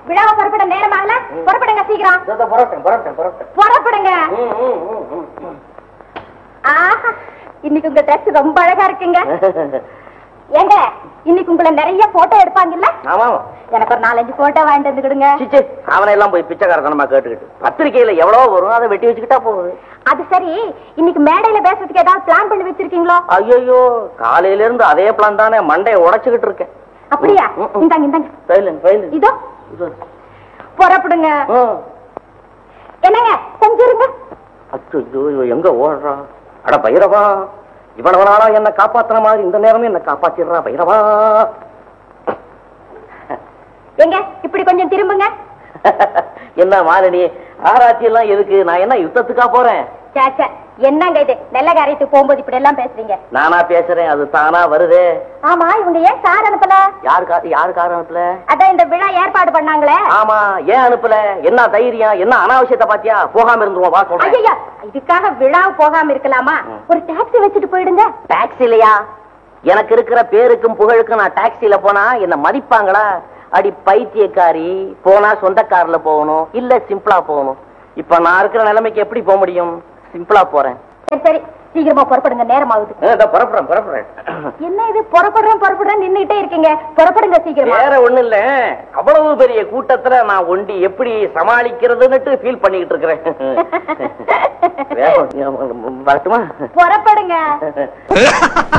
விழாவை புறப்பட நேரமாகல புறப்படுங்க சீக்கிரம் புறப்பட்டேன் புறப்பட்டேன் புறப்பட்டேன் புறப்படுங்க ஆஹா இன்னைக்கு உங்க ட்ரெஸ் ரொம்ப அழகா இருக்குங்க ஏங்க இன்னைக்கு உங்களை நிறைய போட்டோ எடுப்பாங்கல்ல ஆமா எனக்கு ஒரு நாலஞ்சு போட்டோ வாங்கிட்டு வந்துக்கிடுங்க சிச்சே அவனை எல்லாம் போய் பிச்சைக்காரத்தனமா கேட்டுக்கிட்டு பத்திரிக்கையில எவ்வளவு வரும் அதை வெட்டி வச்சுக்கிட்டா போகுது அது சரி இன்னைக்கு மேடையில பேசுறதுக்கு ஏதாவது பிளான் பண்ணி வச்சிருக்கீங்களோ ஐயோ காலையில இருந்து அதே பிளான் தானே மண்டையை உடைச்சுக்கிட்டு இருக்கேன் அப்படியா ம், ம், ம். இந்தாங்க இந்தாங்க சைலன் சைலன் இதோ புறப்படுங்க என்னங்க கொஞ்சம் இருங்க அச்சோ எங்க ஓடுறான் அட பைரவா இவ்வளவு நாளா என்ன காப்பாத்துற மாதிரி இந்த நேரமே என்ன காப்பாத்திடுறா பைரவா எங்க இப்படி கொஞ்சம் திரும்புங்க என்ன மாலினி ஆராய்ச்சி எல்லாம் எதுக்கு நான் என்ன யுத்தத்துக்கா போறேன் சே, சே, என்னங்க இது நெல்ல காரியத்துக்கு போகும்போது இப்படி எல்லாம் பேசுறீங்க நானா பேசுறேன் அது தானா வருதே ஆமா இவங்க ஏன் சார் அனுப்பல யாரு கா யாரு கார அனுப்பல அதான் இந்த விழா ஏற்பாடு பண்ணாங்களே ஆமா ஏன் அனுப்பல என்ன தைரியம் என்ன அனாவசியத்தை பாத்தியா போகாம இருந்துருவோம் வா சொல்றேன் ஐயா இதுக்காக விழா போகாம இருக்கலாமா ம். ஒரு டாக்ஸி வச்சுட்டு போயிடுங்க டாக்ஸிலையா எனக்கு இருக்கிற பேருக்கும் புகழுக்கும் நான் டாக்ஸில போனா என்ன மதிப்பாங்களா அடி பைத்தியக்காரி போனா சொந்த கார்ல போகணும் இல்ல சிம்பிளா போகணும் இப்ப நான் இருக்கிற நிலைமைக்கு எப்படி போக முடியும் சிம்பிளா போறேன் சரி சரி சீக்கிரமா புறப்படுங்க நேரம் ஆகுது புறப்படுறேன் புறப்படுறேன் என்ன இது புறப்படுறேன் புறப்படுறேன் நின்னுட்டே இருக்கீங்க புறப்படுங்க சீக்கிரமா வேற ஒண்ணு இல்ல அவ்வளவு பெரிய கூட்டத்துல நான் ஒண்டி எப்படி சமாளிக்கிறதுன்னுட்டு ஃபீல் பண்ணிக்கிட்டு இருக்கிறேன் வேற ஒண்ணு- வரட்டுமா புறப்படுங்க